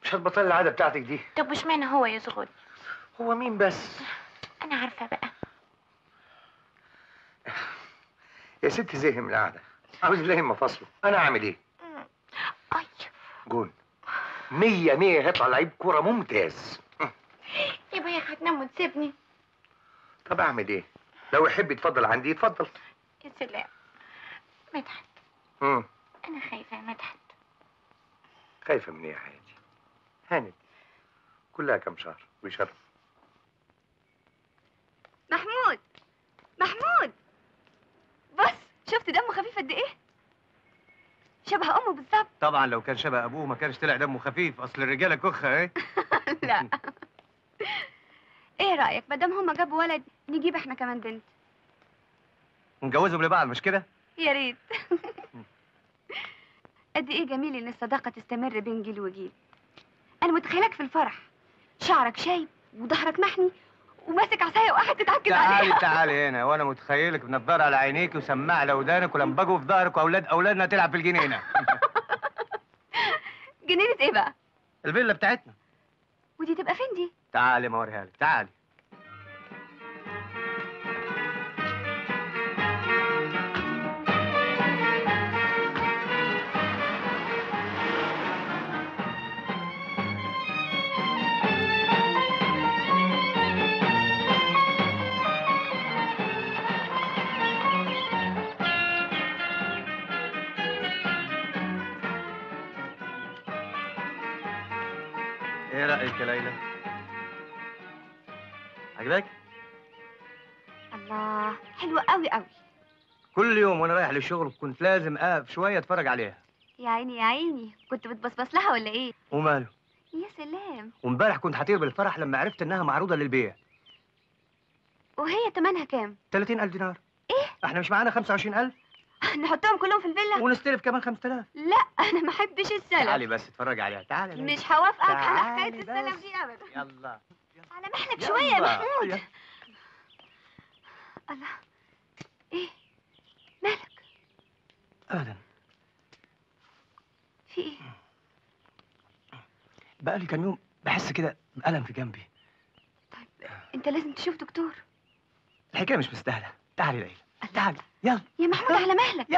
مش هتبطل العاده بتاعتك دي طب وش معنى هو يا زغل هو مين بس انا عارفه بقى يا ست زهق من القعده عاوز يلاقي مفاصله انا اعمل ايه اي جون مية مية هيطلع لعيب كوره ممتاز يبقى يا هتنام وتسيبني طب اعمل ايه لو يحب يتفضل عندي يتفضل يا سلام مدحت مم. انا خايفه يا مدحت خايفه من ايه يا حياتي هانت كلها كم شهر ويشرف محمود محمود بص شفت دمه خفيف قد ايه شبه امه بالظبط طبعا لو كان شبه ابوه ما كانش طلع دمه خفيف اصل الرجاله كخه ايه لا ايه رايك ما دام هما جابوا ولد نجيب احنا كمان بنت ونجوزهم لبعض مش كده يا ريت قد ايه جميل ان الصداقه تستمر بين جيل وجيل انا متخيلك في الفرح شعرك شايب وظهرك محني وماسك عصايه وقاعد تتعكز تعالي عليها تعالي هنا وانا متخيلك بنضاره على عينيك وسماعه على ودانك ولمبجوا في ظهرك واولاد اولادنا تلعب في الجنينه جنينه ايه بقى الفيلا بتاعتنا ودي تبقى فين دي تعالي ما اوريها لك تعالي ايه رايك يا ليلى عجبك الله حلوه قوي قوي كل يوم وانا رايح للشغل كنت لازم اقف شويه اتفرج عليها يا عيني يا عيني كنت بتبصبص لها ولا ايه وماله يا سلام وامبارح كنت هطير بالفرح لما عرفت انها معروضه للبيع وهي تمنها كام 30000 دينار ايه احنا مش معانا 25000 نحطهم كلهم في الفيلا ونستلف كمان 5000 لا انا ما احبش السلف تعالي بس اتفرج عليها تعالي يا ليلى. مش هوافقك على تعالي حكايه السلف بس. دي ابدا يلا على مهلك يلا. شويه يا محمود يلا. الله ايه مالك ابدا في ايه بقالي كام يوم بحس كده بألم في جنبي طيب انت لازم تشوف دكتور الحكايه مش مستاهله تعالي ليلى تعالي يلا يا محمود على مهلك